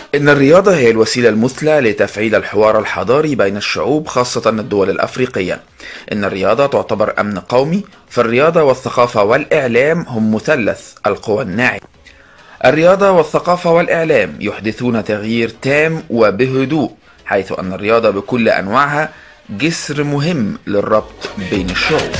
إن الرياضة هي الوسيلة المثلى لتفعيل الحوار الحضاري بين الشعوب خاصة الدول الأفريقية. إن الرياضة تعتبر أمن قومي، فالرياضة والثقافة والإعلام هم مثلث القوى الناعمة. الرياضة والثقافة والإعلام يحدثون تغيير تام وبهدوء، حيث أن الرياضة بكل أنواعها جسر مهم للربط بين الشعوب.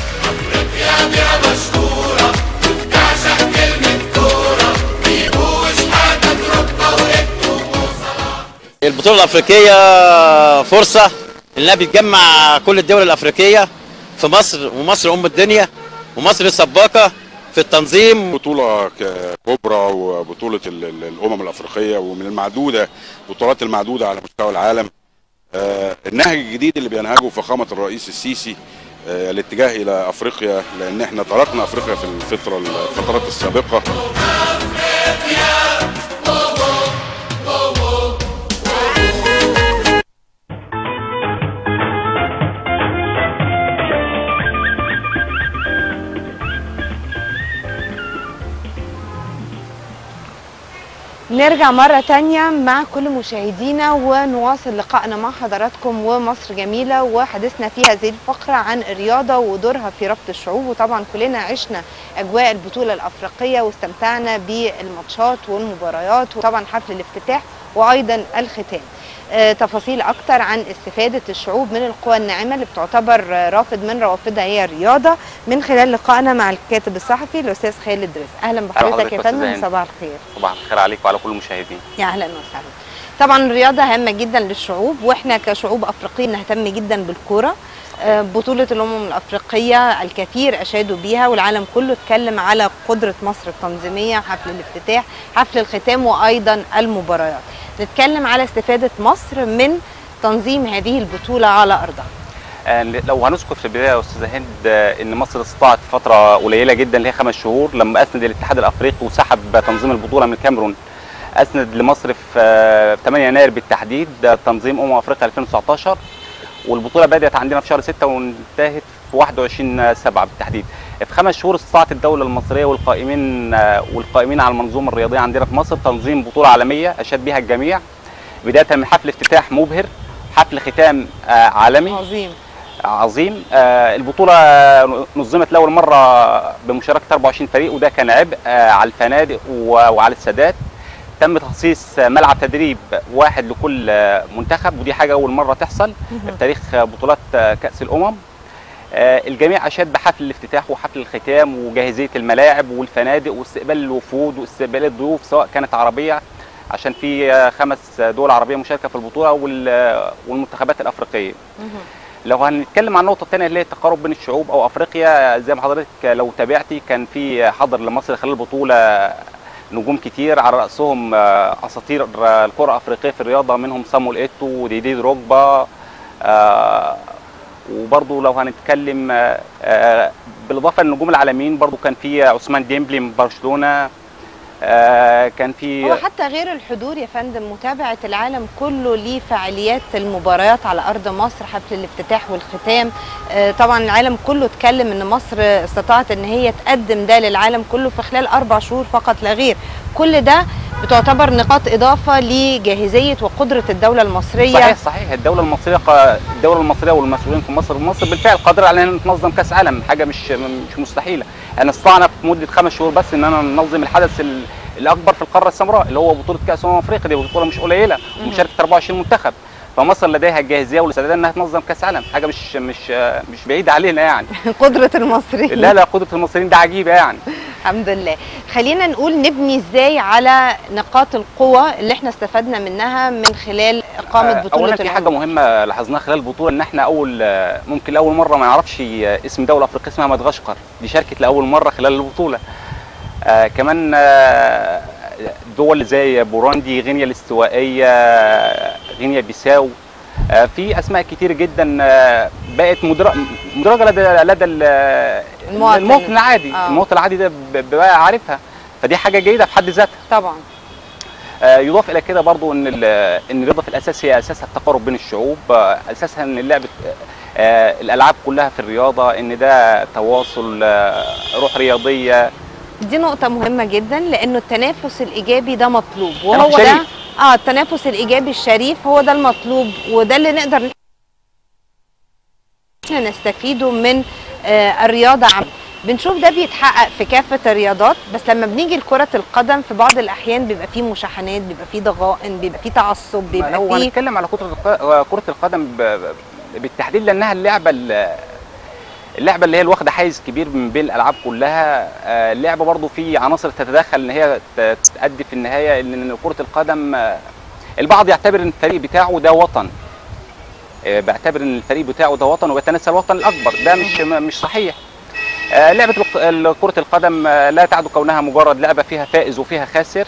البطولة الأفريقية فرصة إنها بتجمع كل الدول الأفريقية في مصر ومصر أم الدنيا ومصر سباقة في التنظيم بطولة كبرى وبطولة ال- ال- الأمم الأفريقية ومن المعدودة بطولات المعدودة على مستوى العالم آه، النهج الجديد اللي بينهجه فخامة الرئيس السيسي آه، الاتجاه إلى أفريقيا لأن احنا تركنا أفريقيا في الفترة الفترات السابقة نرجع مرة تانية مع كل مشاهدينا ونواصل لقائنا مع حضراتكم ومصر جميلة وحديثنا في هذه الفقرة عن الرياضة ودورها في ربط الشعوب وطبعا كلنا عشنا أجواء البطولة الأفريقية واستمتعنا بالماتشات والمباريات وطبعا حفل الافتتاح وأيضا الختام آه، تفاصيل أكتر عن استفادة الشعوب من القوى الناعمة اللي بتعتبر آه، رافد من روافدها هي الرياضة من خلال لقائنا مع الكاتب الصحفي الأستاذ خالد رزق أهلا بحضرتك حضرتك يا أستاذ فندم هاني. صباح الخير طبعا الخير عليك وعلى كل المشاهدين يا اهلا وسهلا طبعا الرياضه هامه جدا للشعوب واحنا كشعوب افريقيه نهتم جدا بالكوره آه، بطولة الأمم الأفريقية الكثير أشادوا بيها والعالم كله اتكلم على قدرة مصر التنظيمية حفل الافتتاح حفل الختام وأيضا المباريات نتكلم على استفادة مصر من تنظيم هذه البطولة على أرضها آه، لو هنذكر في البدايه يا استاذه هند آه، ان مصر استطاعت فتره قليله جدا اللي هي خمس شهور لما اسند الاتحاد الافريقي وسحب تنظيم البطوله من الكاميرون اسند لمصر في آه، في 8 يناير بالتحديد آه، تنظيم امم افريقيا 2019 والبطوله بدات عندنا في شهر 6 وانتهت في 21 7 بالتحديد في خمس شهور استطاعت الدوله المصريه والقائمين آه، والقائمين على المنظومه الرياضيه عندنا في مصر تنظيم بطوله عالميه اشاد بها الجميع بدايه من حفل افتتاح مبهر حفل ختام آه، عالمي عظيم عظيم آه، البطولة نظمت لأول مرة بمشاركة 24 فريق وده كان عبء آه، على الفنادق و- وعلى السادات تم تخصيص ملعب تدريب واحد لكل آه، منتخب ودي حاجة أول مرة تحصل في تاريخ بطولات آه، كأس الأمم آه، الجميع أشاد بحفل الافتتاح وحفل الختام وجاهزية الملاعب والفنادق واستقبال الوفود واستقبال الضيوف سواء كانت عربية عشان في آه، خمس دول عربية مشاركة في البطولة وال- آه، والمنتخبات الأفريقية لو هنتكلم عن النقطة الثانية اللي هي التقارب بين الشعوب أو أفريقيا زي ما حضرتك لو تابعتي كان في حضر لمصر خلال البطولة نجوم كتير على رأسهم آه، أساطير الكرة الأفريقية في الرياضة منهم صامويل إيتو وديدي دروجبا آه، وبرضه لو هنتكلم آه، آه، بالإضافة للنجوم العالميين برضه كان في عثمان ديمبلي من برشلونة آه، كان في هو حتى غير الحضور يا فندم متابعة العالم كله لفعاليات المباريات على أرض مصر حفل الافتتاح والختام آه، طبعا العالم كله اتكلم ان مصر استطاعت ان هي تقدم ده للعالم كله في خلال أربع شهور فقط لا غير كل ده بتعتبر نقاط إضافة لجاهزية وقدرة الدولة المصرية صحيح صحيح الدوله المصريه ق- الدوله المصريه والمسؤولين في مصر مصر بالفعل قادره على ان تنظم كاس عالم حاجه مش مش مستحيله احنا استطعنا في مده خمس شهور بس ان انا ننظم الحدث ال- الاكبر في القاره السمراء اللي هو بطوله كاس امم افريقيا دي بطوله مش قليله ومشاركه 24 منتخب فمصر لديها الجاهزيه والاستعداد انها تنظم كاس عالم حاجه مش مش مش بعيده علينا يعني قدرة المصريين لا لا قدره المصريين ده عجيبه يعني الحمد لله خلينا نقول نبني ازاي على نقاط القوة اللي احنا استفدنا منها من خلال إقامة آه، بطولة اولا في حاجه الأمم. مهمه لاحظناها خلال البطوله ان احنا اول آه، ممكن لاول مره ما نعرفش آه، اسم دوله افريقيه اسمها مدغشقر دي شاركت لاول مره خلال البطوله آه كمان آه دول زي بوروندي غينيا الاستوائيه آه، غينيا بيساو آه في اسماء كتير جدا آه بقت مدر- مدرجه لدى لدى ال- المواطن. المواطن العادي آه. المواطن العادي ده ب- بقى عارفها فدي حاجه جيده في حد ذاتها طبعا آه، يضاف الى كده برضو ان ال- ان الرياضه في الاساس هي اساسها التقارب بين الشعوب آه، اساسها ان اللعب آه، الالعاب كلها في الرياضه ان ده تواصل آه، روح رياضيه دي نقطة مهمة جدا لأنه التنافس الإيجابي ده مطلوب تنافس وهو ده شريف. اه التنافس الايجابي الشريف هو ده المطلوب وده اللي نقدر إن احنا نستفيده من آه الرياضه عم بنشوف ده بيتحقق في كافه الرياضات بس لما بنيجي لكره القدم في بعض الاحيان بيبقى فيه مشاحنات بيبقى فيه ضغائن بيبقى فيه تعصب بيبقى لو فيه هنتكلم على كره الق- كره القدم ب- ب- بالتحديد لانها اللعبه ال- اللعبه اللي هي اللي واخده حيز كبير من بين الالعاب كلها آه، اللعبه برضو في عناصر تتدخل ان هي ت- تؤدي في النهايه ان إن كره القدم آه، البعض يعتبر ان الفريق بتاعه ده وطن آه، بيعتبر ان الفريق بتاعه ده وطن وبيتناسى الوطن الاكبر ده مش م- مش صحيح آه، لعبه الق- ال- كره القدم آه، لا تعد كونها مجرد لعبه فيها فائز وفيها خاسر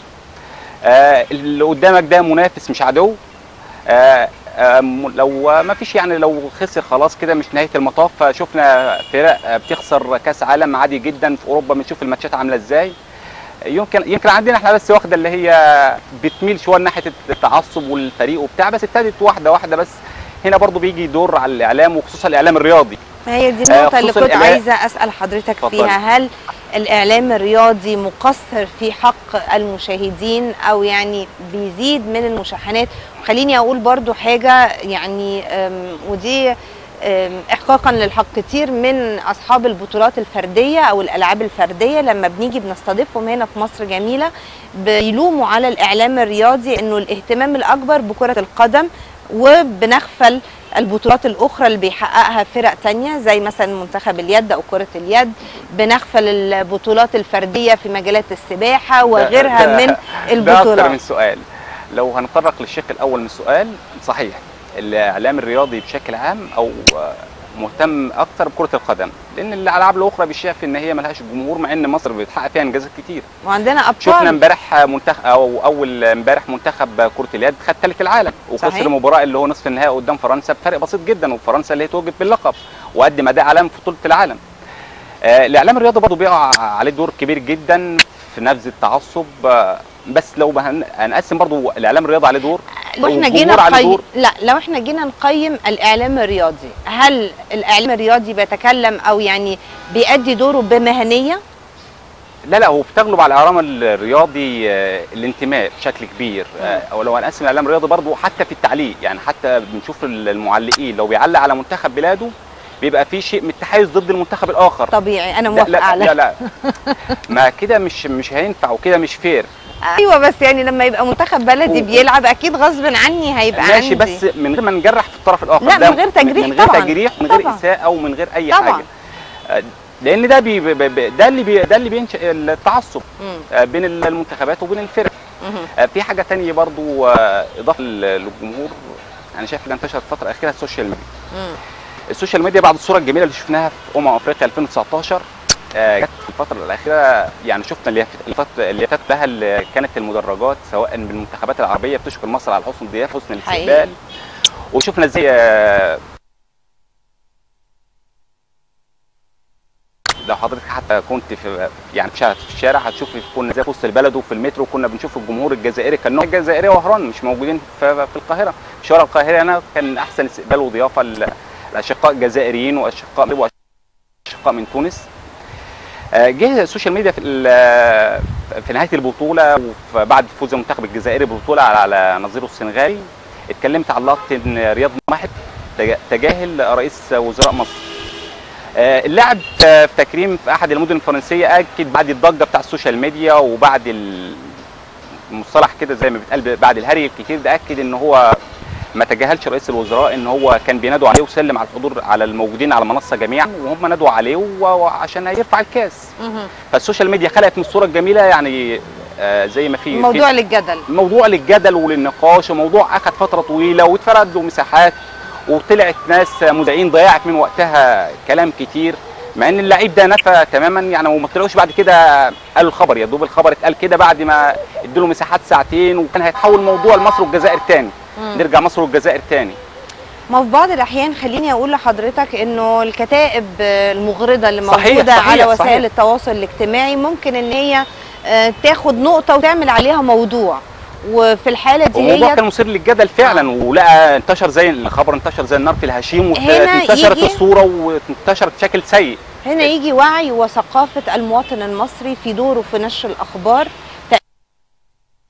آه، اللي قدامك ده منافس مش عدو آه، آه، م- لو ما فيش يعني لو خسر خلاص كده مش نهايه المطاف شفنا فرق آه، بتخسر كاس عالم عادي جدا في اوروبا بنشوف الماتشات عامله ازاي يمكن يمكن عندنا احنا بس واخده اللي هي بتميل شويه ناحيه التعصب والفريق وبتاع بس ابتدت واحده واحده بس هنا برضو بيجي دور على الاعلام وخصوصا الاعلام الرياضي ما هي دي آه، النقطة اللي خصوصاً كنت الإعلام- عايزة أسأل حضرتك اتفضلي. فيها هل الإعلام الرياضي مقصر في حق المشاهدين أو يعني بيزيد من المشاحنات خليني أقول برضو حاجة يعني أم، ودي أم، إحقاقا للحق كتير من أصحاب البطولات الفردية أو الألعاب الفردية لما بنيجي بنستضيفهم هنا في مصر جميلة بيلوموا على الإعلام الرياضي إنه الاهتمام الأكبر بكرة القدم وبنغفل البطولات الاخرى اللي بيحققها فرق تانية زي مثلا منتخب اليد او كرة اليد بنغفل البطولات الفردية في مجالات السباحة وغيرها ده- من ده اكتر البطولات من سؤال لو هنتطرق للشق الاول من السؤال صحيح الاعلام الرياضي بشكل عام او آه، مهتم اكتر بكره القدم لان الالعاب الاخرى بيشاف ان هي ملهاش جمهور مع ان مصر بتحقق فيها انجازات كتير وعندنا شفنا ابطال امبارح منتخب او اول امبارح منتخب كره اليد خد ثالث العالم صحيح. وخسر المباراه اللي هو نصف النهائي قدام فرنسا بفرق بسيط جدا وفرنسا اللي هي توجد باللقب وقدم اداء عالمي في بطوله العالم آه، الاعلام الرياضي برضه بيقع عليه دور كبير جدا في نبذ التعصب آه، بس لو هن- هنقسم برضه الاعلام الرياضي عليه دور لو احنا والجمهور جينا عليه نقيم دور. لا لو احنا جينا نقيم الاعلام الرياضي هل الاعلام الرياضي بيتكلم او يعني بيأدي دوره بمهنية لا لا هو بتغلب على الاعلام الرياضي آه، الانتماء بشكل كبير آه، او لو هنقسم الاعلام الرياضي برضه حتى في التعليق يعني حتى بنشوف المعلقين لو بيعلق على منتخب بلاده بيبقى في شيء من التحيز ضد المنتخب الاخر طبيعي انا لا موافقة لا, على لا لا ما كده مش مش هينفع وكده مش فير ايوه بس يعني لما يبقى منتخب بلدي و- بيلعب اكيد غصب عني هيبقى ماشي عندي بس من غير ما نجرح في الطرف الاخر لا، ده من غير تجريح من غير طبعاً. تجريح ومن غير طبعاً. اساءه ومن غير اي طبعاً. حاجه آه، لان ده بي بي بي ده اللي بي ده اللي بينشئ التعصب مم. آه، بين المنتخبات وبين الفرق مهم. آه، في حاجه تانية برضو آه، اضافه لل- للجمهور انا شايف انها انتشرت الفتره الاخيره السوشيال ميديا مم. السوشيال ميديا بعد الصوره الجميله اللي شفناها في امم افريقيا 2019 آه، جت في الفتره الاخيره يعني شفنا اللي الفتره اللي فاتت لها اللي كانت المدرجات سواء بالمنتخبات العربيه بتشكر مصر على حسن الضيافه حسن حقيقي. الاستقبال وشفنا ازاي آه، لو حضرتك حتى كنت في يعني في شارع في الشارع هتشوفي كنا زي في وسط البلد وفي المترو كنا بنشوف الجمهور الجزائري كان نوع الجزائري وهران مش موجودين في, في القاهره في شوارع القاهره هنا كان احسن استقبال وضيافه ل- الاشقاء الجزائريين واشقاء واشقاء من تونس آه، جه السوشيال ميديا في ال- في نهايه البطوله وبعد فوز المنتخب الجزائري بالبطوله على على نظيره السنغالي اتكلمت على لقطه ان رياض محد تجا- تجاهل رئيس وزراء مصر آه، اللاعب في في تكريم في احد المدن الفرنسيه اكد بعد الضجه بتاع السوشيال ميديا وبعد ال- المصطلح كده زي ما بيتقال بعد الهري الكتير ده اكد ان هو ما تجاهلش رئيس الوزراء ان هو كان بينادوا عليه وسلم على الحضور على الموجودين على المنصه جميعا وهم نادوا عليه و- وعشان هيرفع الكاس مهم. فالسوشيال ميديا خلقت من الصوره الجميله يعني آه، زي ما في موضوع للجدل في موضوع للجدل وللنقاش وموضوع اخذ فتره طويله واتفرد له مساحات وطلعت ناس مذيعين ضيعت من وقتها كلام كتير مع ان اللعيب ده نفى تماما يعني وما طلعوش بعد كده قالوا الخبر يا دوب الخبر اتقال كده بعد ما ادوا له مساحات ساعتين وكان هيتحول موضوع لمصر والجزائر تاني مم. نرجع مصر والجزائر تاني ما في بعض الاحيان خليني اقول لحضرتك انه الكتائب المغرضه اللي صحيح، موجوده صحيح، على وسائل صحيح. التواصل الاجتماعي ممكن ان هي آه، تاخد نقطه وتعمل عليها موضوع وفي الحاله دي الموضوع هي كان مثير للجدل فعلا ولقى انتشر زي الخبر انتشر زي النار في الهشيم هنا وانتشرت يجي- الصوره وانتشرت بشكل سيء هنا يجي وعي وثقافه المواطن المصري في دوره في نشر الاخبار تأييدا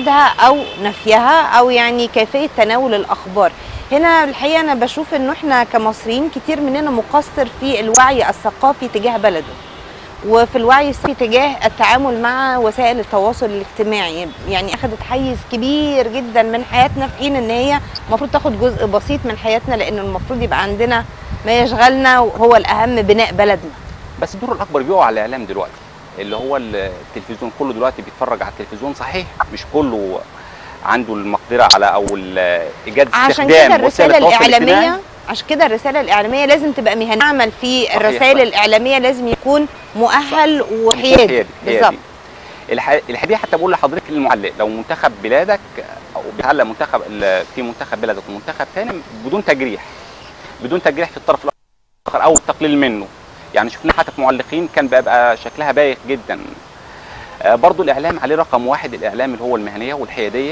تأكيدها أو نفيها أو يعني كيفية تناول الأخبار هنا الحقيقة أنا بشوف إنه إحنا كمصريين كتير مننا مقصر في الوعي الثقافي تجاه بلده وفي الوعي الثقافي تجاه التعامل مع وسائل التواصل الاجتماعي يعني أخذت حيز كبير جدا من حياتنا في حين إن هي المفروض تاخد جزء بسيط من حياتنا لأن المفروض يبقى عندنا ما يشغلنا وهو الأهم بناء بلدنا بس الدور الاكبر بيقع على الاعلام دلوقتي اللي هو التلفزيون كله دلوقتي بيتفرج على التلفزيون صحيح مش كله عنده المقدره على او ال- ايجاد عشان استخدام كده وسائل الرسالة التواصل الاجتماعي. الإعلامية عشان كده الرسالة الإعلامية لازم تبقى مهنية نعمل في الرسائل صح. الإعلامية لازم يكون مؤهل وحيادي هي دي- هي بالظبط دي. الح- الحقيقه حتى بقول لحضرتك المعلق لو منتخب بلادك او بيتعلق منتخب ال- في منتخب بلدك ومنتخب ثاني بدون تجريح بدون تجريح في الطرف الاخر او التقليل منه يعني شفنا حتى في معلقين كان بيبقى شكلها بايخ جدا آه، برضو الاعلام عليه رقم واحد الاعلام اللي هو المهنيه والحياديه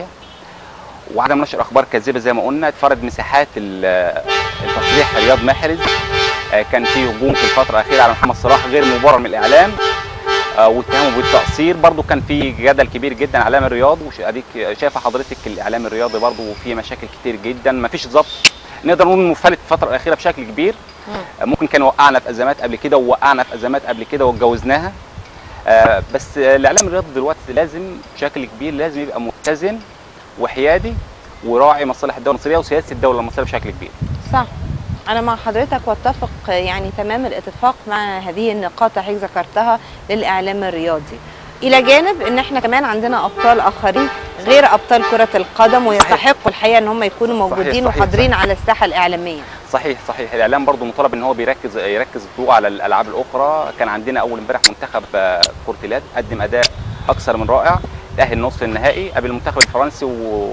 وعدم نشر اخبار كاذبه زي ما قلنا اتفرد مساحات ال- التصريح رياض محرز آه، كان في هجوم في الفتره الاخيره على محمد صلاح غير مبرر من الاعلام آه، واتهامه بالتقصير برضو كان في جدل كبير جدا على اعلام الرياض واديك شايفه حضرتك الاعلام الرياضي برضو فيه مشاكل كتير جدا ما فيش ضبط نقدر نقول منفلت الفتره الاخيره بشكل كبير آه، ممكن كان وقعنا في ازمات قبل كده ووقعنا في ازمات قبل كده واتجوزناها آه، بس آه، الاعلام الرياضي دلوقتي لازم بشكل كبير لازم يبقى متزن وحيادي وراعي مصالح الدوله المصريه وسياسه الدوله المصريه بشكل كبير صح أنا مع حضرتك واتفق يعني تمام الاتفاق مع هذه النقاط اللي حضرتك ذكرتها للإعلام الرياضي إلى جانب إن إحنا كمان عندنا أبطال آخرين غير أبطال كرة القدم ويستحقوا الحقيقة إن هم يكونوا موجودين صحيح، وحاضرين على الساحة الإعلامية صحيح صحيح الاعلام برضو مطالب ان هو بيركز يركز الضوء على الالعاب الاخرى كان عندنا اول امبارح منتخب آه، كره اليد قدم اداء اكثر من رائع تاهل نصف النهائي قبل المنتخب الفرنسي و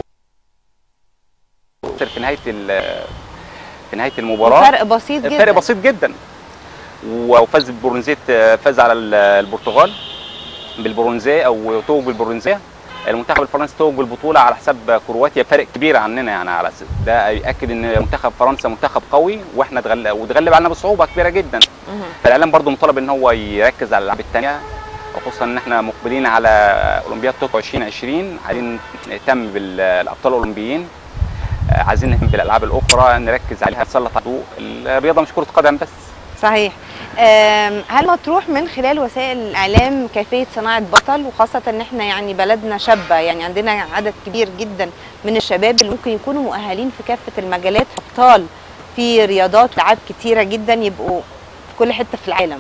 في نهايه ال- في نهايه المباراه فرق بسيط جدا فرق بسيط جدا وفاز بالبرونزيه فاز على ال- البرتغال بالبرونزيه او توج بالبرونزيه المنتخب الفرنسي توج بالبطوله على حساب كرواتيا فرق كبير عننا يعني على اساس ده ياكد ان منتخب فرنسا منتخب قوي واحنا اتغلب وتغلب علينا بصعوبه كبيره جدا مهم. فالاعلام برضو مطالب ان هو يركز على الالعاب الثانيه وخصوصا ان احنا مقبلين على اولمبياد طوكيو 2020 عايزين نهتم بالابطال الاولمبيين آه، عايزين نهتم بالالعاب الاخرى نركز عليها نسلط الضوء الرياضه مش كره قدم بس صحيح آم، هل مطروح من خلال وسائل الاعلام كيفيه صناعه بطل وخاصه ان احنا يعني بلدنا شابه يعني عندنا عدد كبير جدا من الشباب اللي ممكن يكونوا مؤهلين في كافه المجالات ابطال في رياضات العاب كتيره جدا يبقوا في كل حته في العالم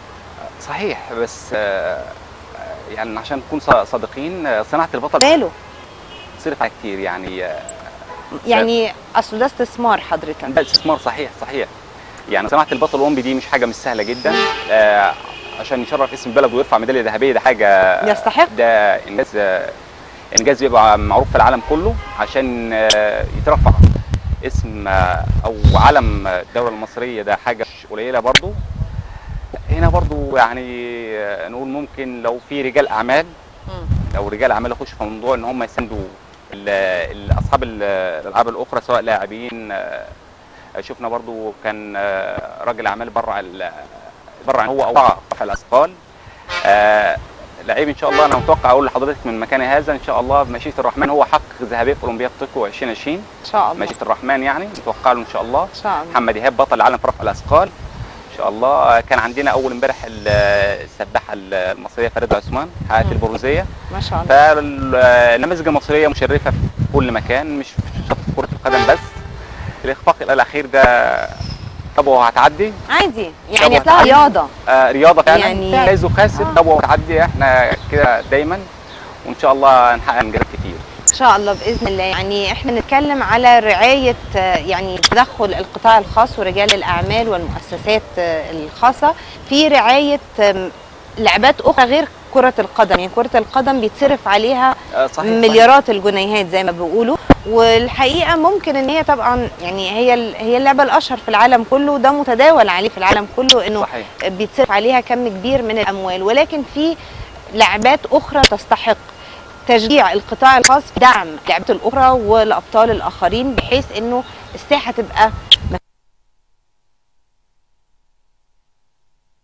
صحيح بس آه، آه، يعني عشان نكون ص- صادقين آه، صناعه البطل ماله بتصرف عليها كتير يعني آه، يعني اصل ده استثمار حضرتك ده استثمار صحيح صحيح يعني صناعه البطل الاولمبي دي مش حاجه مش سهله جدا آه، عشان يشرف اسم البلد ويرفع ميداليه ذهبيه ده حاجه يستحق ده انجاز آه، انجاز بيبقى معروف في العالم كله عشان آه، يترفع اسم آه، او علم الدوله المصريه ده حاجه مش قليله برضو هنا برضو يعني آه، نقول ممكن لو في رجال اعمال مم. لو رجال اعمال يخشوا في موضوع ان هم يساندوا ال- ال- اصحاب ال- الالعاب الاخرى سواء لاعبين آه، شفنا برضو كان آه، راجل اعمال بره ال- بره هو او رفع الاثقال آه، لعيب ان شاء الله انا متوقع اقول لحضرتك من مكان هذا ان شاء الله بمشيئه الرحمن هو حقق ذهبيه في اولمبياد طوكيو 2020 ان شاء الله مشيئه الرحمن يعني متوقع له ان شاء الله ان شاء الله محمد ايهاب بطل العالم في رفع الاثقال ان شاء الله كان عندنا اول امبارح ال- السباحه المصريه فريده عثمان حققت مم. البرونزيه ما شاء الله فالنماذج المصريه مشرفه في كل مكان مش في شط كره القدم بس الاخفاق الاخير ده طب هتعدي عادي طب يعني اصلها هتعدي؟ رياضه آه رياضه فعلا يعني- يعني فايز وخاسر آه. طب هتعدي احنا كده دايما وان شاء الله نحقق انجازات كتير ان شاء الله باذن الله يعني احنا نتكلم على رعايه آه، يعني تدخل القطاع الخاص ورجال الاعمال والمؤسسات آه، الخاصه في رعايه آم، لعبات اخرى غير كره القدم يعني كره القدم بيتصرف عليها آه صحيح مليارات الجنيهات زي ما بيقولوا والحقيقه ممكن ان هي طبعا يعني هي ال- هي اللعبه الاشهر في العالم كله وده متداول عليه في العالم كله انه صحيح بيتصرف عليها كم كبير من الاموال ولكن في لعبات اخرى تستحق تشجيع القطاع الخاص في دعم اللعبات الاخرى والابطال الاخرين بحيث انه الساحه تبقى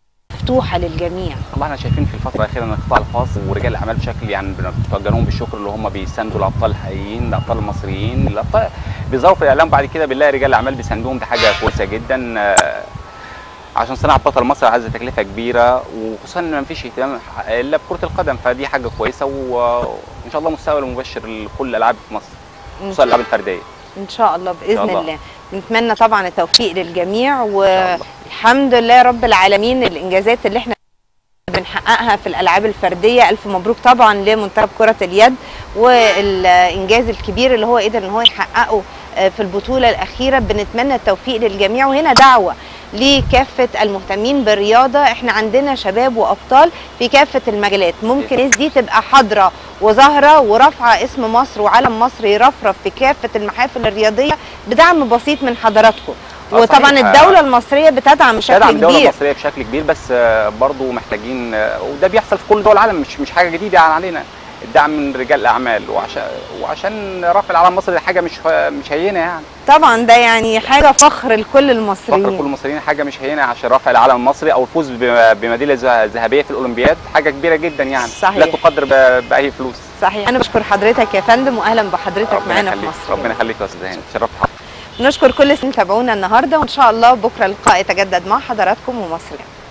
مفتوحه للجميع والله احنا شايفين في الفتره الاخيره ان القطاع الخاص ورجال الاعمال بشكل يعني بنتوجه لهم بالشكر اللي هم بيساندوا الابطال الحقيقيين الابطال المصريين الابطال بيظهروا في الاعلام بعد كده بنلاقي رجال الاعمال بيساندوهم دي حاجه كويسه جدا آه، عشان صناعه بطل مصر عايزه تكلفه كبيره وخصوصا ان ما فيش اهتمام الا بكره القدم فدي حاجه كويسه و- وان شاء الله مستقبل مبشر لكل الالعاب في مصر خصوصا الالعاب الفرديه ان شاء الله باذن الله. الله نتمنى طبعا التوفيق للجميع شاء الله. والحمد لله رب العالمين الانجازات اللي احنا بنحققها في الالعاب الفرديه الف مبروك طبعا لمنتخب كره اليد والانجاز الكبير اللي هو قدر ان هو يحققه آه، في البطوله الاخيره بنتمنى التوفيق للجميع وهنا دعوه لكافه المهتمين بالرياضه احنا عندنا شباب وابطال في كافه المجالات ممكن الناس دي تبقى حاضره وظاهره ورافعه اسم مصر وعلم مصر يرفرف في كافه المحافل الرياضيه بدعم بسيط من حضراتكم آه، وطبعا صحيح. الدوله المصريه بتدعم بشكل تدعم الدوله كبير المصريه بشكل كبير بس آه، برضو محتاجين آه، وده بيحصل في كل دول العالم مش مش حاجه جديده يعني علينا الدعم من رجال الاعمال وعشان وعشان رفع العلم المصري دي حاجه مش مش هينه يعني طبعا ده يعني حاجه فخر لكل فخر كل المصريين المصريين حاجه مش هينه عشان رفع العلم المصري او الفوز ب- بميداليه ذه- ذهبيه في الاولمبياد حاجه كبيره جدا يعني صحيح. لا تقدر ب- باي فلوس صحيح انا بشكر حضرتك يا فندم واهلا بحضرتك ربنا معانا في يخليك مصر ربنا يخليك يا استاذ هاني تشرفت حضرتك نشكر كل اللي تابعونا النهارده وان شاء الله بكره اللقاء يتجدد مع حضراتكم ومصر جميلة.